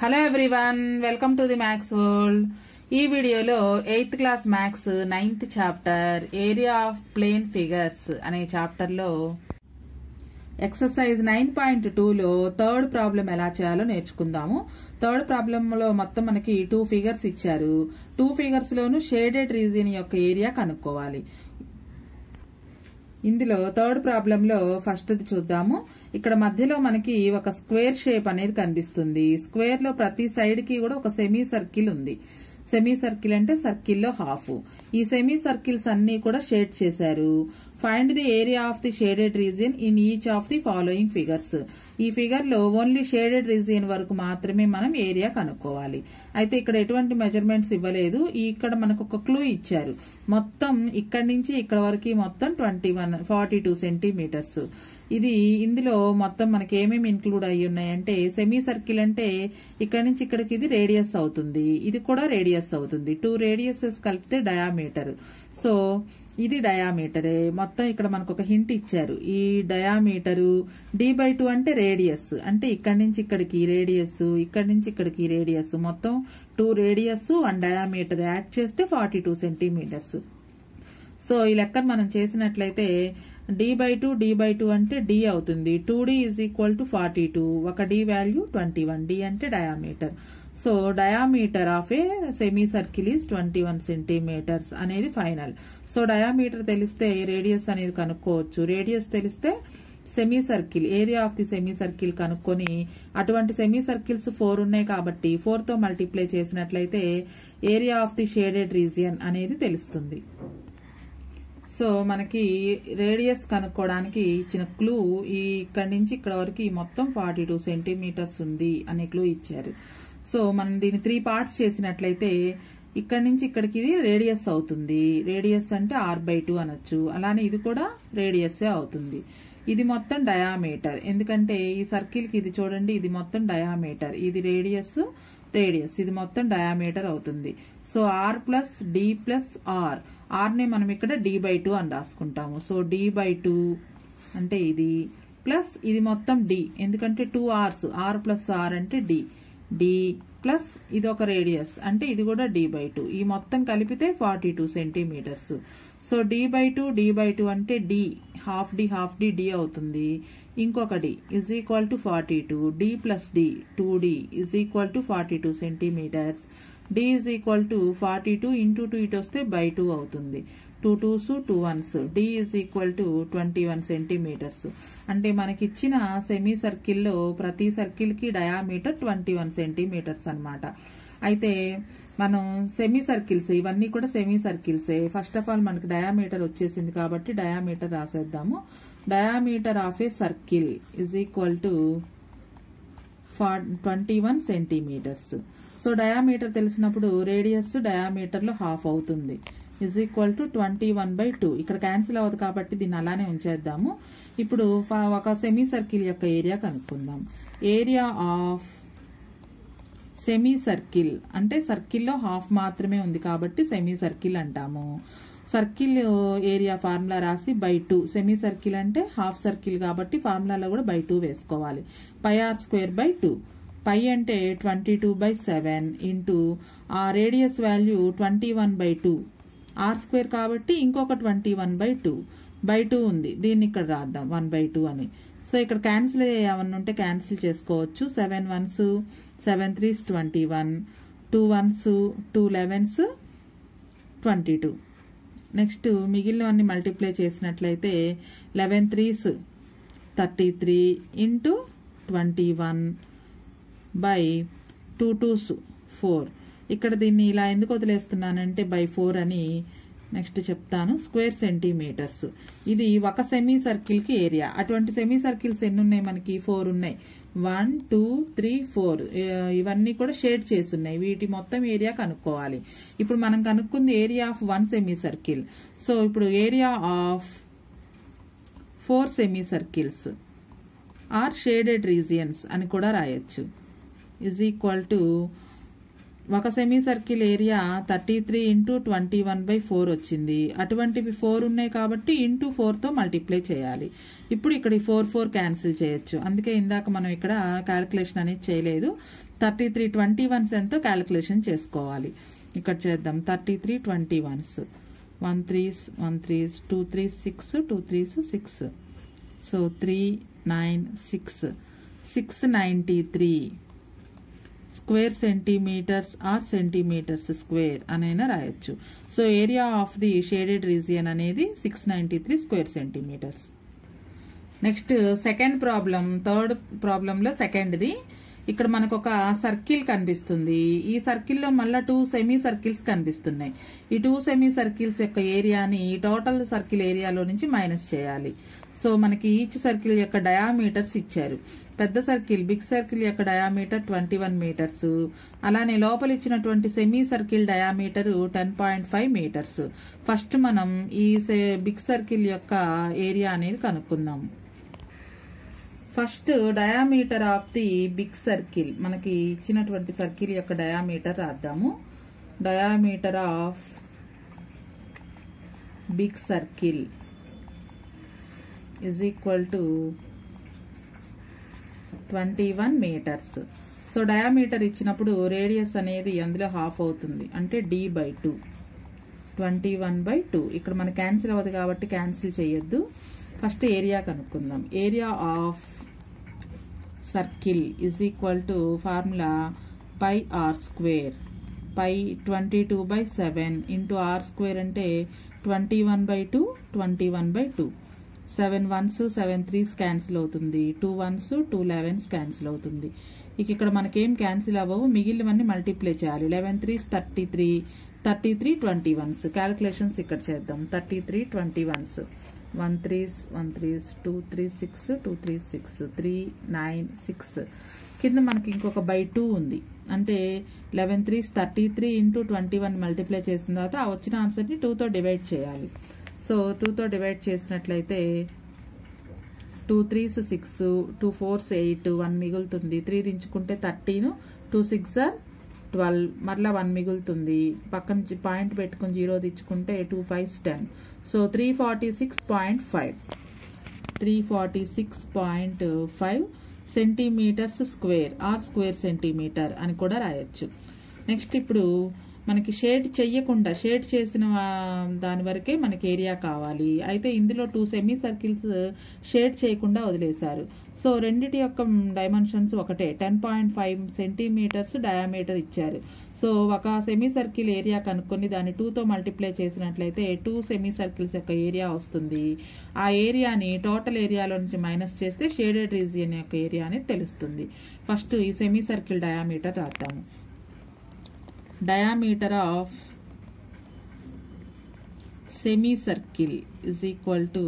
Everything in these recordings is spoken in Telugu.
hello everyone welcome to the maths world ఈ వీడియోలో eighth class maths ninth chapter area of plane figures అనే చాప్టర్లో ఎక్సర్సైజ్ నైన్ పాయింట్ టూలో థర్డ్ ప్రాబ్లం ఎలా చేయాలో నేర్చుకుందాము థర్డ్ ప్రాబ్లంలో మొత్తం మనకి టూ ఫిగర్స్ ఇచ్చారు టూ ఫిగర్స్ లోను షేడెడ్ రీజియన్ యొక్క ఏరియా కనుక్కోవాలి ఇందులో థర్డ్ ప్రాబ్లంలో ఫస్ట్ చూద్దాము ఇక్కడ మధ్యలో మనకి ఒక స్క్వేర్ షేప్ అనేది కనిపిస్తుంది స్క్వేర్ లో ప్రతి సైడ్ కి కూడా ఒక సెమీ సర్కిల్ ఉంది సెమీ సర్కిల్ అంటే సర్కిల్లో హాఫ్ ఈ సెమీ సర్కిల్స్ అన్ని కూడా షేడ్ చేశారు find the area of the shaded region in each of the following figures ఈ ఫిగర్ లో ఓన్లీ షేడెడ్ రీజియన్ వరకు మాత్రమే మనం ఏరియా కనుక్కోవాలి అయితే ఇక్కడ ఎటువంటి మెజర్మెంట్స్ ఇవ్వలేదు ఈ ఇక్కడ మనకు ఒక క్లూ ఇచ్చారు మొత్తం ఇక్కడ నుంచి ఇక్కడ వరకు మొత్తం twenty one forty two centimetres ఇది ఇందులో మొత్తం మనకి ఏమేమి ఇన్క్లూడ్ అయ్యి ఉన్నాయంటే సెమీ సర్కిల్ అంటే ఇక్కడ నుంచి ఇక్కడికి ఇది రేడియస్ అవుతుంది ఇది కూడా రేడియస్ అవుతుంది టూ రేడియసెస్ కలిపితే డయామీటర్ సో ఇది డయామీటరే మొత్తం ఇక్కడ మనకు ఒక హింట్ ఇచ్చారు ఈ డయామీటరు డి బై టూ అంటే రేడియస్ అంటే ఇక్కడ నుంచి ఇక్కడికి రేడియస్ ఇక్కడ నుంచి ఇక్కడికి రేడియస్ మొత్తం two radius and diameter add చేస్తే ఫార్టీ టూ సెంటీమీటర్స్ సో ఈ లెక్కను మనం చేసినట్లయితే D by two D by two అంటే డి అవుతుంది two D is equal to forty two ఒక D value twenty one D అంటే diameter so diameter of a semi circle is twenty one centimetres అనేది ఫైనల్ సో డయామీటర్ తెలిస్తే రేడియస్ అనేది కనుక్కోవచ్చు రేడియస్ తెలిస్తే semi circle area of the semi circle కనుక్కొని అటువంటి సెమీ సర్కిల్స్ ఫోర్ ఉన్నాయి కాబట్టి ఫోర్ తో మల్టిప్లై చేసినట్లయితే area of the shaded region అనేది తెలుస్తుంది సో మనకి రేడియస్ కనుక్కోవడానికి ఇచ్చిన క్లూ ఈ ఇక్కడ నుంచి ఇక్కడ వరకు ఈ మొత్తం ఫార్టీ టూ సెంటీమీటర్స్ ఉంది అనే క్లూ ఇచ్చారు సో మనం దీన్ని త్రీ పార్ట్స్ చేసినట్లయితే ఇక్కడ నుంచి ఇక్కడికి ఇది రేడియస్ అవుతుంది రేడియస్ అంటే ఆర్ బై టూ అనొచ్చు అలానే ఇది కూడా రేడియస్ అవుతుంది ఇది మొత్తం డయామీటర్ ఎందుకంటే ఈ సర్కిల్ కి ఇది చూడండి ఇది మొత్తం డయామీటర్ ఇది రేడియస్ రేడియస్ ఇది మొత్తం డయామీటర్ అవుతుంది so R plus D plus R R ని మనం ఇక్కడ డి బై టూ అని రాసుకుంటాము సో డి బై టూ అంటే ఇది ప్లస్ ఇది మొత్తం డి ఎందుకంటే two Rs R plus R అంటే డి డి ప్లస్ ఇది ఒక రేడియస్ అంటే ఇది కూడా డి బై టూ ఈ మొత్తం కలిపితే forty two centimetres so D by two D by two అంటే D half D half D D అవుతుంది ఇంకొక D is equal to forty two D plus D two D is equal to forty two centimetres D is equal to forty two into two ఇటు వస్తే బై టూ అవుతుంది two twos two ones D is equal to twenty one centimetres అంటే మనకి ఇచ్చిన సెమీ సర్కిల్లో ప్రతి సర్కిల్ కి డయామీటర్ ట్వంటీ వన్ సెంటీమీటర్స్ అనమాట అయితే మనం సెమీ సర్కిల్స్ ఇవన్నీ కూడా సెమీ సర్కిల్సే ఫస్ట్ ఆఫ్ ఆల్ మనకి డయామీటర్ వచ్చేసింది కాబట్టి డయామీటర్ రాసేద్దాము diameter of a circle is equal to twenty one centimetres so diameter తెలిసినప్పుడు రేడియస్ డయామీటర్ లో హాఫ్ అవుతుంది is equal to twenty one by two ఇక్కడ క్యాన్సిల్ అవ్వదు కాబట్టి దీన్ని అలానే ఉంచేద్దాము ఇప్పుడు ఒక సెమీ సర్కిల్ యొక్క ఏరియా కనుక్కుందాం ఏరియా ఆఫ్ సెమీ సర్కిల్ అంటే సర్కిల్లో హాఫ్ మాత్రమే ఉంది కాబట్టి సెమీ సర్కిల్ అంటాము సర్కిల్ ఏరియా ఫార్ములా రాసి బై టూ సెమీ సర్కిల్ అంటే హాఫ్ సర్కిల్ కాబట్టి ఫార్ములాలో కూడా బై టూ వేసుకోవాలి pi are square by two pi అంటే twenty two by seven into ఆ radius value twenty one by two are square కాబట్టి ఇంకొక twenty one by two by two ఉంది దీన్ని ఇక్కడ రాద్దాం వన్ బై టూ అని సో ఇక్కడ క్యాన్సిల్ ఏమన్నా ఉంటే క్యాన్సిల్ చేసుకోవచ్చు seven ones seven threes twenty one two ones two elevens twenty two next మిగిలినవన్నీ మల్టిప్లై చేసినట్లయితే eleven threes thirty three into twenty one by two twos four ఇక్కడ దీన్ని ఇలా ఎందుకు వదిలేస్తున్నానంటే బై ఫోర్ అని నెక్స్ట్ చెప్తాను స్క్వేర్ సెంటీమీటర్స్ ఇది ఒక సెమీ సర్కిల్ కి ఏరియా అటువంటి సెమీ సర్కిల్స్ ఎన్ని ఉన్నాయి మనకి ఫోర్ ఉన్నాయి వన్ టూ త్రీ ఫోర్ ఇవన్నీ కూడా షేడ్ చేసి ఉన్నాయి వీటి మొత్తం ఏరియా కనుక్కోవాలి ఇప్పుడు మనం కనుక్కుంది area of one semi circle so ఇప్పుడు area of four semi circles or shaded regions అని కూడా రాయొచ్చు ఇజ్ ఈక్వల్ టు ఒక semi circle area thirty three into twenty one by four వచ్చింది అటువంటివి ఫోర్ ఉన్నాయి కాబట్టి ఇంటూ ఫోర్తో మల్టిప్లై చేయాలి ఇప్పుడు ఇక్కడ ఫోర్ ఫోర్ క్యాన్సిల్ చేయొచ్చు అందుకే ఇందాక మనం ఇక్కడ క్యాలిక్యులేషన్ అనేది చేయలేదు థర్టీ త్రీ ట్వంటీ వన్స్ ఎంతో క్యాలిక్యులేషన్ చేసుకోవాలి ఇక్కడ చేద్దాం thirty three twenty ones one threes one threes two threes six two threes six so three nine six six ninety three square centimetres or centimetres square అనైనా రాయొచ్చు so area of the shaded region అనేది six ninety three square centimetres next second problem third ప్రాబ్లంలో సెకండ్ది ఇక్కడ మనకు ఒక సర్కిల్ కనిపిస్తుంది ఈ సర్కిల్లో మళ్ళీ టూ సెమీ సర్కిల్స్ కనిపిస్తున్నాయి ఈ టూ సెమీ సర్కిల్స్ యొక్క ఏరియాని టోటల్ సర్కిల్ ఏరియాలో నుంచి మైనస్ చేయాలి సో మనకి ఈచ్ సర్కిల్ యొక్క డయామీటర్స్ ఇచ్చారు పెద్ద సర్కిల్ బిగ్ సర్కిల్ యొక్క డయామీటర్ ట్వంటీ వన్ మీటర్స్ అలానే లోపల ఇచ్చినటువంటి semi circle diameter ten point five metres first మనం ఈ బిగ్ సర్కిల్ యొక్క ఏరియా అనేది కనుక్కుందాం first diameter of the big circle మనకి ఇచ్చినటువంటి సర్కిల్ యొక్క డయామీటర్ రాద్దాము diameter of big circle is equal to 21 metres so diameter ఇచ్చినప్పుడు రేడియస్ అనేది అందులో హాఫ్ అవుతుంది అంటే D by two twenty one by two ఇక్కడ మన క్యాన్సిల్ అవ్వదు కాబట్టి క్యాన్సిల్ చేయొద్దు ఫస్ట్ ఏరియా కనుక్కుందాం area of circle is equal to formula pi are square pi twenty two by seven into r square అంటే twenty one by two twenty one by two seven ones seven threes cancel అవుతుంది two ones two elevens cancel అవుతుంది ఇక ఇక్కడ మనకేం క్యాన్సిల్ అవ్వవు మిగిలినవన్నీ మల్టిప్లై చేయాలి eleven threes thirty three thirty three twenty ones calculations ఇక్కడ చేద్దాం thirty three twenty ones one threes one threes two three six two three six three nine six కింద మనకి ఇంకొక బై టూ ఉంది అంటే eleven threes thirty three into twenty one multiply చేసిన తర్వాత ఆ వచ్చిన ఆన్సర్ని టూతో డివైడ్ చేయాలి సో టూతో డివైడ్ చేసినట్లయితే two threes six two fours eight one మిగులుతుంది త్రీ దించుకుంటే thirteen two six or twelve మరలా వన్ మిగులుతుంది పక్కన పాయింట్ పెట్టుకుని జీరో తెచ్చుకుంటే two five ten so three forty six point five three forty six point five centimetres square or square centimetre అని కూడా రాయొచ్చు నెక్స్ట్ ఇప్పుడు మనకి షేడ్ చెయ్యకుండా షేడ్ చేసిన దాని వరకే మనకి ఏరియా కావాలి అయితే ఇందులో టూ సెమీ సర్కిల్స్ షేడ్ చేయకుండా వదిలేశారు సో రెండిటి యొక్క డైమెన్షన్స్ ఒకటే ten point five centimetres diameter ఇచ్చారు సో ఒక సెమీ సర్కిల్ ఏరియా కనుక్కొని దాన్ని టూతో మల్టిప్లై చేసినట్లయితే టూ సెమీ సర్కిల్స్ యొక్క ఏరియా వస్తుంది ఆ ఏరియాని టోటల్ ఏరియాలో నుంచి మైనస్ చేస్తే షేడెడ్ రీజియన్ యొక్క ఏరియా అనేది తెలుస్తుంది ఫస్ట్ ఈ సెమీ సర్కిల్ డయామీటర్ రాద్దాము diameter of semicircle is equal to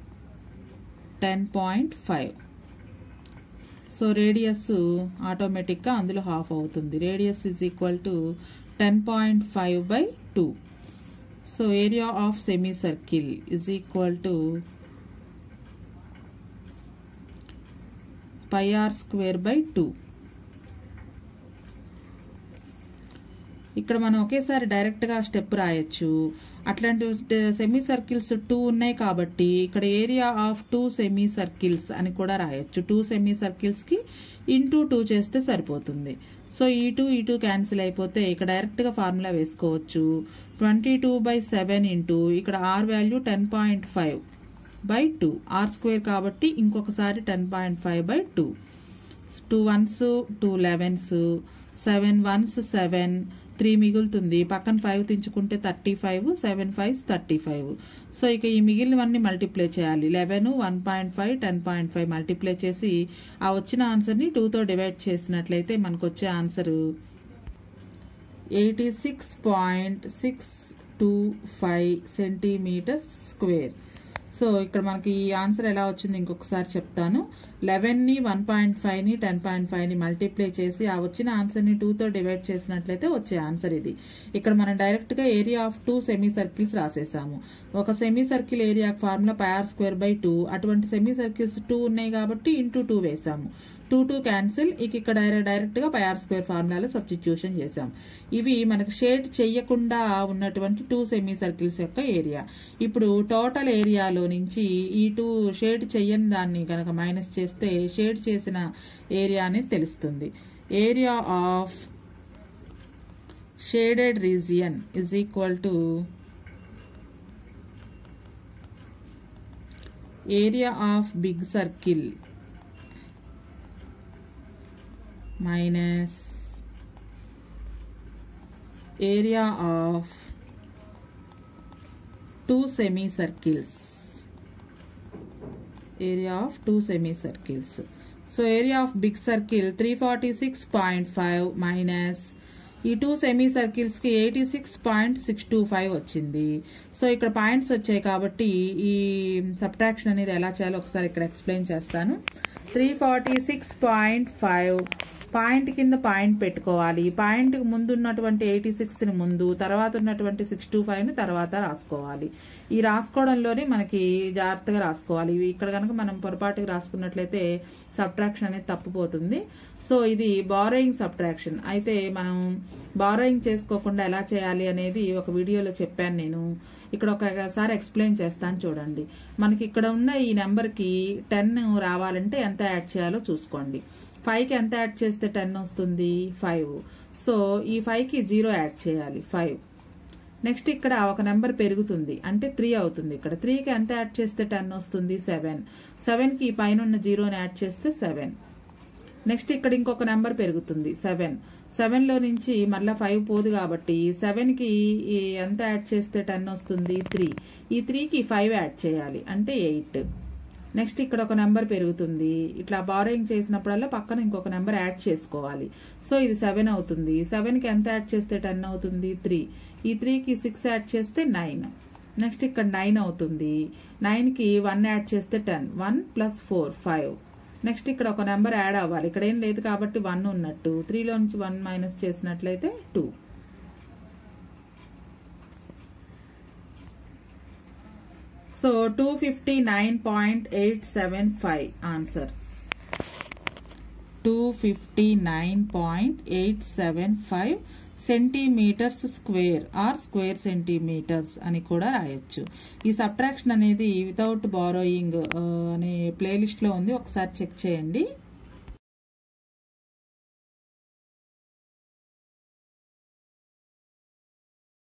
10.5 so radius ఆటోమేటిక్గా అందులో హాఫ్ అవుతుంది radius is equal to ten point five by two so area of semi circle is equal to pi are square by two ఇక్కడ మనం ఒకేసారి డైరెక్ట్గా స్టెప్ రాయొచ్చు అట్లాంటి సెమీ సర్కిల్స్ టూ ఉన్నాయి కాబట్టి ఇక్కడ area of two semi circles అని కూడా రాయొచ్చు టూ సెమీ సర్కిల్స్కి ఇంటూ టూ చేస్తే సరిపోతుంది సో ఈ టూ ఈ టూ క్యాన్సిల్ అయిపోతే ఇక్కడ డైరెక్ట్గా ఫార్ములా వేసుకోవచ్చు twenty two by seven into ఇక్కడ r value ten point five by two are square కాబట్టి ఇంకొకసారి ten point five by two two ones two elevens seven ones seven three మిగులుతుంది పక్కన ఫైవ్ తెంచుకుంటే thirty five seven five thirty five so ఇక ఈ మిగిలినవన్నీ మల్టిప్లై చేయాలి eleven one point five ten point five multiply చేసి ఆ వచ్చిన ఆన్సర్ని టూతో డివైడ్ చేసినట్లయితే మనకు వచ్చే answer eighty six point six two five centimetres square so ఇక్కడ మనకి ఈ ఆన్సర్ ఎలా వచ్చింది ఇంకొకసారి చెప్తాను లెవెన్ని వన్ పాయింట్ ఫైవ్ని టెన్ పాయింట్ ఫైవ్ని మల్టిప్లై చేసి ఆ వచ్చిన ఆన్సర్ని టూతో డివైడ్ చేసినట్లయితే వచ్చే ఆన్సర్ ఇది ఇక్కడ మనం డైరెక్ట్గా area of two semi circles రాసేసాము ఒక semi circle area formula pi are square by two అటువంటి సెమీ సర్కిల్స్ టూ ఉన్నాయి కాబట్టి ఇంటూ టూ వేసాము టూ టూ క్యాన్సిల్ ఇక ఇక్కడ డైరెక్ట్ గా పై ఆర్ స్క్వేర్ ఫార్ములాలో సబ్స్టిట్యూషన్ చేసాం ఇవి మనకు షేడ్ చెయ్యకుండా ఉన్నటువంటి టూ సెమీ సర్కిల్స్ యొక్క ఏరియా ఇప్పుడు టోటల్ ఏరియాలో నుంచి ఈ టూ షేడ్ చెయ్యని దాన్ని కనుక మైనస్ చేస్తే షేడ్ చేసిన ఏరియా అనేది తెలుస్తుంది area of shaded region is equal to area of big circle minus area of two semi circles area of two semi circles so area of big circle three forty six point five minus ఈ టూ సెమీ సర్కిల్స్ కి eighty six point six two five వచ్చింది సో ఇక్కడ పాయింట్స్ వచ్చాయి కాబట్టి ఈ సబ్ట్రాక్షన్ అనేది ఎలా చేయాలో ఒకసారి ఇక్కడ ఎక్స్ప్లెయిన్ చేస్తాను three forty six point five point కింద పాయింట్ పెట్టుకోవాలి పాయింట్ ముందు ఉన్నటువంటి ఎయిటీ సిక్స్ ని ముందు తర్వాత ఉన్నటువంటి సిక్స్ టూ ఫైవ్ ని తర్వాత రాసుకోవాలి ఈ రాసుకోవడంలోనే మనకి జాగ్రత్తగా రాసుకోవాలి ఇవి ఇక్కడ కనుక మనం పొరపాటుగా రాసుకున్నట్లయితే సబ్ట్రాక్షన్ అనేది తప్పిపోతుంది సో ఇది బారోయింగ్ సబ్ట్రాక్షన్ అయితే మనం బారోయింగ్ చేసుకోకుండా ఎలా చేయాలి అనేది ఒక వీడియోలో చెప్పాను నేను ఇక్కడ ఒకసారి ఎక్స్ప్లెయిన్ చేస్తాను చూడండి మనకి ఇక్కడ ఉన్న ఈ నెంబర్కి టెన్ రావాలంటే ఎంత యాడ్ చేయాలో చూసుకోండి ఫైవ్కి ఎంత యాడ్ చేస్తే టెన్ వస్తుంది ఫైవ్ సో ఈ ఫైవ్కి జీరో యాడ్ చేయాలి ఫైవ్ నెక్స్ట్ ఇక్కడ ఒక నెంబర్ పెరుగుతుంది అంటే త్రీ అవుతుంది ఇక్కడ త్రీకి ఎంత యాడ్ చేస్తే టెన్ వస్తుంది సెవెన్ సెవెన్కి పైన ఉన్న జీరోని యాడ్ చేస్తే సెవెన్ నెక్స్ట్ ఇక్కడ ఇంకొక నెంబర్ పెరుగుతుంది సెవెన్ సెవెన్లో నుంచి మళ్ళీ ఫైవ్ పోదు కాబట్టి సెవెన్కి ఎంత యాడ్ చేస్తే టెన్ వస్తుంది త్రీ ఈ త్రీకి ఫైవ్ యాడ్ చేయాలి అంటే ఎయిట్ నెక్స్ట్ ఇక్కడ ఒక నెంబర్ పెరుగుతుంది ఇట్లా బారోయింగ్ చేసినప్పుడల్లా పక్కన ఇంకొక నెంబర్ యాడ్ చేసుకోవాలి సో ఇది సెవెన్ అవుతుంది సెవెన్కి ఎంత యాడ్ చేస్తే టెన్ అవుతుంది త్రీ ఈ త్రీకి సిక్స్ యాడ్ చేస్తే నైన్ నెక్స్ట్ ఇక్కడ నైన్ అవుతుంది నైన్కి వన్ యాడ్ చేస్తే ten one plus four five next ఇక్కడ ఒక నెంబర్ యాడ్ అవ్వాలి ఇక్కడ ఏం లేదు కాబట్టి వన్ ఉన్నట్టు త్రీలో నుంచి వన్ మైనస్ చేసినట్లయితే two so two fifty nine point eight seven five answer two fifty nine point eight seven five centimetres square or square centimetres అని కూడా రాయొచ్చు ఈ సబ్ట్రాక్షన్ అనేది వితౌట్ బారోయింగ్ అనే ప్లేలిస్ట్లో ఉంది ఒకసారి చెక్ చేయండి